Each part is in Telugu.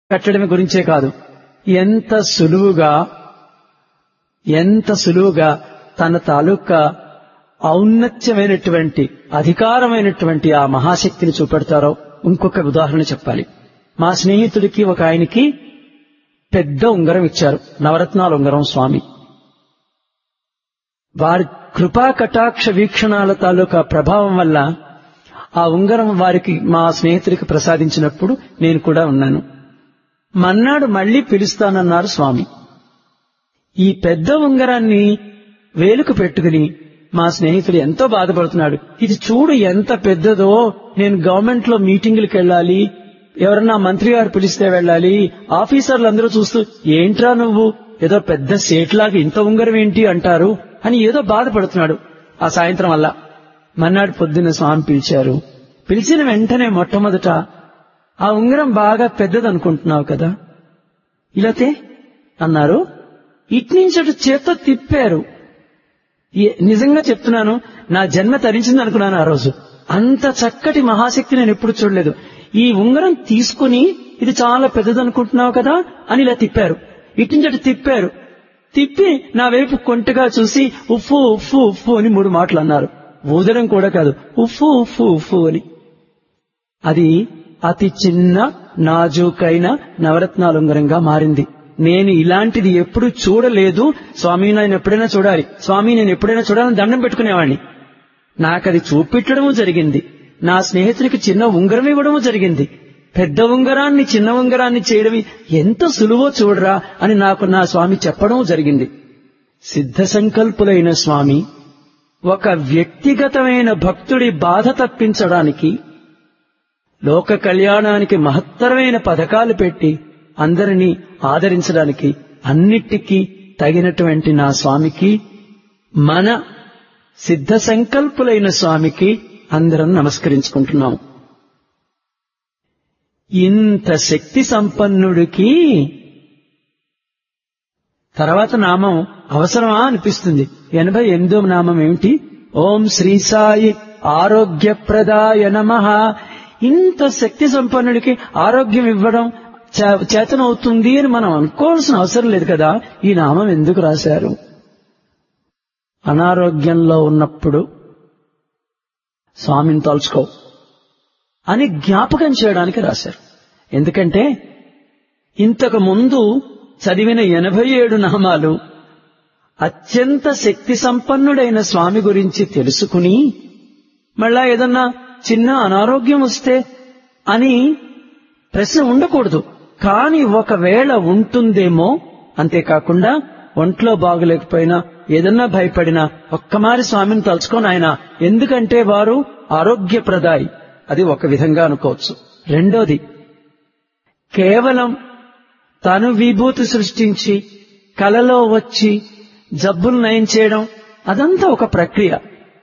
కట్టడం గురించే కాదు ఎంత సులువుగా ఎంత సులువుగా తన తాలూకా ఔన్నత్యమైనటువంటి అధికారమైనటువంటి ఆ మహాశక్తిని చూపెడతారో ఇంకొక ఉదాహరణ చెప్పాలి మా స్నేహితుడికి ఒక ఆయనకి పెద్ద ఉంగరం ఇచ్చారు నవరత్నాల ఉంగరం స్వామి వారి కృపా కటాక్ష వీక్షణాల తాలూకా ప్రభావం వల్ల ఆ ఉంగరం వారికి మా స్నేహితుడికి ప్రసాదించినప్పుడు నేను కూడా ఉన్నాను మన్నాడు మళ్లీ పిలుస్తానన్నారు స్వామి ఈ పెద్ద ఉంగరాన్ని వేలుకు పెట్టుకుని మా స్నేహితుడు ఎంతో బాధపడుతున్నాడు ఇది చూడు ఎంత పెద్దదో నేను గవర్నమెంట్ లో మీటింగులకు వెళ్ళాలి ఎవరన్నా మంత్రి గారు పిలిస్తే వెళ్ళాలి ఆఫీసర్లు అందరూ చూస్తూ ఏంట్రా నువ్వు ఏదో పెద్ద సేట్లాగా ఇంత ఉంగరం ఏంటి అంటారు అని ఏదో బాధపడుతున్నాడు ఆ సాయంత్రం వల్ల మన్నాడు పొద్దున్న స్వామి పిలిచారు పిలిచిన వెంటనే మొట్టమొదట ఆ ఉంగరం బాగా పెద్దదనుకుంటున్నావు కదా ఇలాతే అన్నారు ఇట్నుంచటు చేత్తో తిప్పారు ఏ- నిజంగా చెప్తున్నాను నా జన్మ తరించింది అనుకున్నాను ఆ రోజు అంత చక్కటి మహాశక్తి నేను ఎప్పుడు చూడలేదు ఈ ఉంగరం తీసుకుని ఇది చాలా పెద్దదనుకుంటున్నావు కదా అని ఇలా తిప్పారు ఇట్నుంచటు తిప్పారు తిప్పి నా వైపు కొంటగా చూసి ఉఫ్ఫు ఉఫ్ఫు ఉఫ్ఫు అని మూడు మాటలు అన్నారు ఊదడం కూడా కాదు ఉఫ్ఫు ఉఫ్ఫు ఉఫ్ఫు అని అది అతి చిన్న నాజూకైన నవరత్నాల ఉంగరంగా మారింది నేను ఇలాంటిది ఎప్పుడు చూడలేదు స్వామి నేను ఎప్పుడైనా చూడాలి స్వామి నేను ఎప్పుడైనా చూడాలని దండం పెట్టుకునేవాడిని నాకది చూపెట్టడము జరిగింది నా స్నేహితునికి చిన్న ఉంగరం ఇవ్వడము జరిగింది పెద్ద ఉంగరాన్ని చిన్న ఉంగరాన్ని చేయడం ఎంత సులువో చూడరా అని నాకు నా స్వామి చెప్పడం జరిగింది సిద్ధ సంకల్పులైన స్వామి ఒక వ్యక్తిగతమైన భక్తుడి బాధ తప్పించడానికి లోక కళ్యాణానికి మహత్తరమైన పథకాలు పెట్టి అందరినీ ఆదరించడానికి అన్నిటికీ తగినటువంటి నా స్వామికి మన సిద్ధ సంకల్పులైన స్వామికి అందరం నమస్కరించుకుంటున్నాం ఇంత శక్తి సంపన్నుడికి తర్వాత నామం అవసరమా అనిపిస్తుంది ఎనభై ఎనిమిదో నామం ఏమిటి ఓం శ్రీ సాయి ఆరోగ్యప్రదాయ నమ ఇంత శక్తి సంపన్నుడికి ఆరోగ్యం ఇవ్వడం చే- చేతనవుతుంది అని మనం అనుకోవాల్సిన అవసరం లేదు కదా ఈ నామం ఎందుకు రాశారు అనారోగ్యంలో ఉన్నప్పుడు స్వామిని తలుచుకో అని జ్ఞాపకం చేయడానికి రాశారు ఎందుకంటే ఇంతకు ముందు చదివిన ఎనభై ఏడు నామాలు అత్యంత శక్తి సంపన్నుడైన స్వామి గురించి తెలుసుకుని మళ్ళా ఏదన్నా చిన్న అనారోగ్యం వస్తే అని ప్రశ్న ఉండకూడదు కాని ఒకవేళ ఉంటుందేమో అంతేకాకుండా ఒంట్లో బాగలేకపోయినా ఏదన్నా భయపడినా ఒక్కమారి స్వామిని తలుచుకొని ఆయన ఎందుకంటే వారు ఆరోగ్యప్రదాయి అది ఒక విధంగా అనుకోవచ్చు రెండోది కేవలం తను విభూతి సృష్టించి కలలో వచ్చి జబ్బులు నయం చేయడం అదంతా ఒక ప్రక్రియ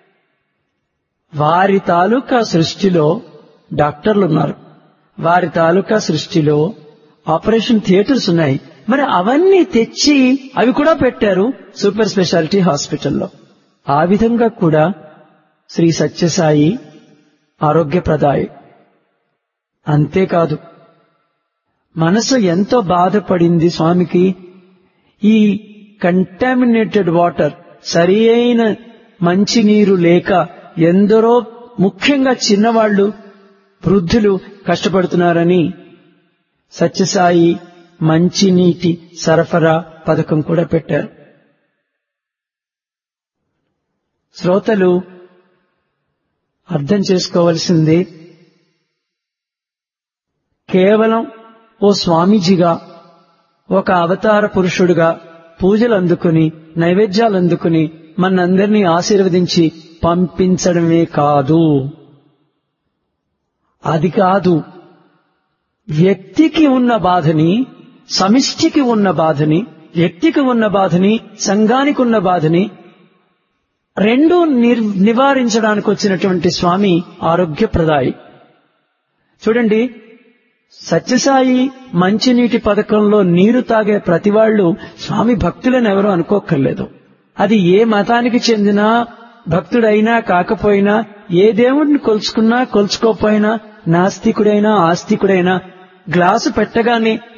వారి తాలూకా సృష్టిలో డాక్టర్లు ఉన్నారు వారి తాలూకా సృష్టిలో ఆపరేషన్ థియేటర్స్ ఉన్నాయి మరి అవన్నీ తెచ్చి అవి కూడా పెట్టారు సూపర్ స్పెషాలిటీ హాస్పిటల్లో ఆ విధంగా కూడా శ్రీ సత్యసాయి ఆరోగ్యప్రదాయి అంతేకాదు మనసు ఎంతో బాధపడింది స్వామికి ఈ కంటామినేటెడ్ వాటర్ సరి అయిన మంచినీరు లేక ఎందరో ముఖ్యంగా చిన్నవాళ్లు వృద్ధులు కష్టపడుతున్నారని సత్యసాయి మంచినీటి సరఫరా పథకం కూడా పెట్టారు శ్రోతలు అర్థం చేసుకోవలసింది కేవలం ఓ స్వామీజీగా ఒక అవతార పురుషుడుగా పూజలు అందుకుని నైవేద్యాలు అందుకుని మనందరినీ ఆశీర్వదించి పంపించడమే కాదు అది కాదు వ్యక్తికి ఉన్న బాధని సమిష్టికి ఉన్న బాధని వ్యక్తికి ఉన్న బాధని సంఘానికి ఉన్న బాధని రెండు నిర్- నివారించడానికి వచ్చినటువంటి స్వామి ఆరోగ్యప్రదాయి చూడండి సత్యసాయి మంచినీటి పథకంలో నీరు తాగే ప్రతి వాళ్ళు స్వామి భక్తులని ఎవరో అనుకోక్కర్లేదు అది ఏ మతానికి చెందిన భక్తుడైనా కాకపోయినా ఏ దేవుడిని కొలుచుకున్నా కొలుచుకోకపోయినా నాస్తికుడైనా ఆస్తికుడైనా గ్లాసు పెట్టగానే